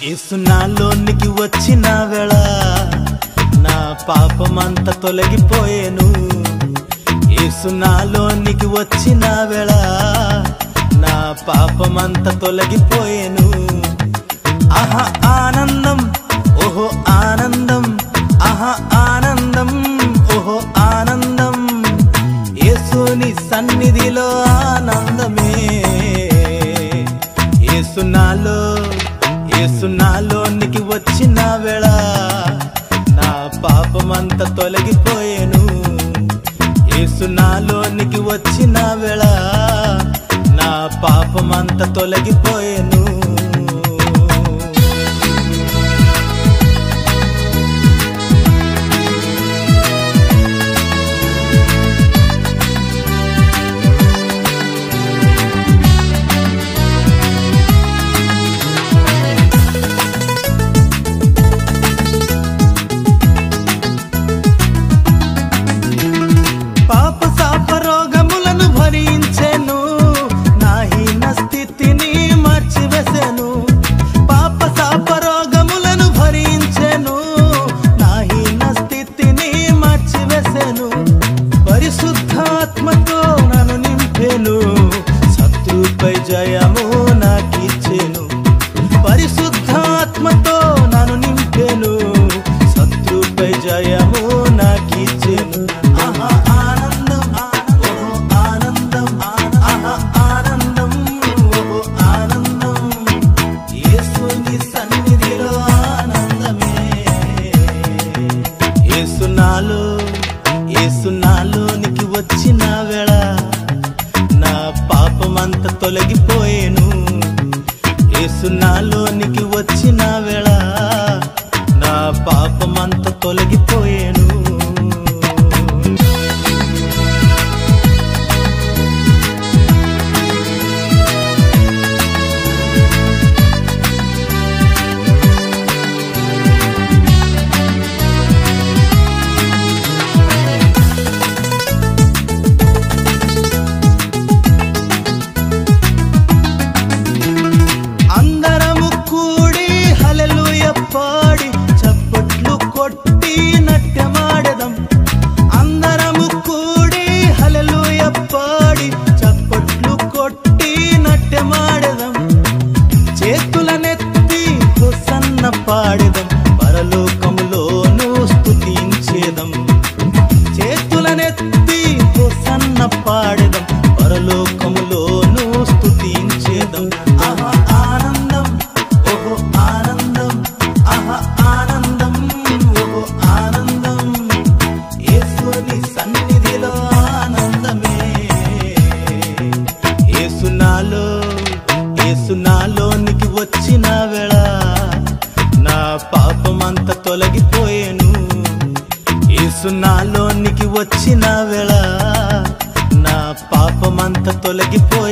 ఇసునాలోనికి వచ్చిన వేళ నా పాపమంతా తొలగిపోయేను ఇసునాలోనికి వచ్చిన వేళ నా పాపమంతా తొలగిపోయేను ఆహా ఆనందం ఓహో ఆనందం ఆహా ఆనందం ఓహో ఆనందం యేసుని సన్నిధిలో ఆనందమే యేసునాలో యేసునాలోనికి వచ్చిన వేళ నా పాపమంతా తొలగిపోయేను యేసునాలోనికి వచ్చిన వేళ నా పాపమంతా తొలగిపోయేను పాప శాప రోగములను భరించెను నా హీన స్థితిని మార్చివేసెను పాప శాప రోగములను భరించెను నా హీన స్థితిని మార్చివేసెను పరిశుద్ధాత్మతో నన్ను నింపెను శత్రుపై జయము నాకిచ్చెను పరిశుద్ధాత్మతో నన్ను నింపెను శత్రుపై జయము నాకిచ్చెను ఆహా ఆనందం ఓహో ఆనందం ఆహా ఆనందం ఓహో ఆనందం యేసుని సన్నిధిలో ఆనందమే యేసునాలో యేసునాలోనికి వచ్చిన వేళ నా పాపమంతా తొలగిపోయేను యేసునాలోనికి వచ్చిన వేళ నా పాపమంతా తొలగిపోయేను అందరము కూడి హల్లెలూయ పాడి చప్పట్లు కొట్టి నాట్యమాడెదం అందరము కూడి హల్లెలూయ పాడి చప్పట్లు కొట్టి నాట్యమాడెదం చేతులనెత్తి హొసన్న పాడెదం పరలోకములోను స్తుతించేదం చేతులనెత్తి హొసన్న పాడెదం పరలోకములోను స్తుతించేదం ఆహా ఆనందం ఓహో ఆనందం ఆహా ఆనందం ఓహో ఆనందం యేసుని సన్నిధిలో ఆనందమే యేసునాలో యేసునాలోనికి వచ్చిన వేళ నా పాపమంతా తొలగిపోయేను యేసునాలోనికి వచ్చిన వేళ నా పాపమంతా తొలగిపోయేను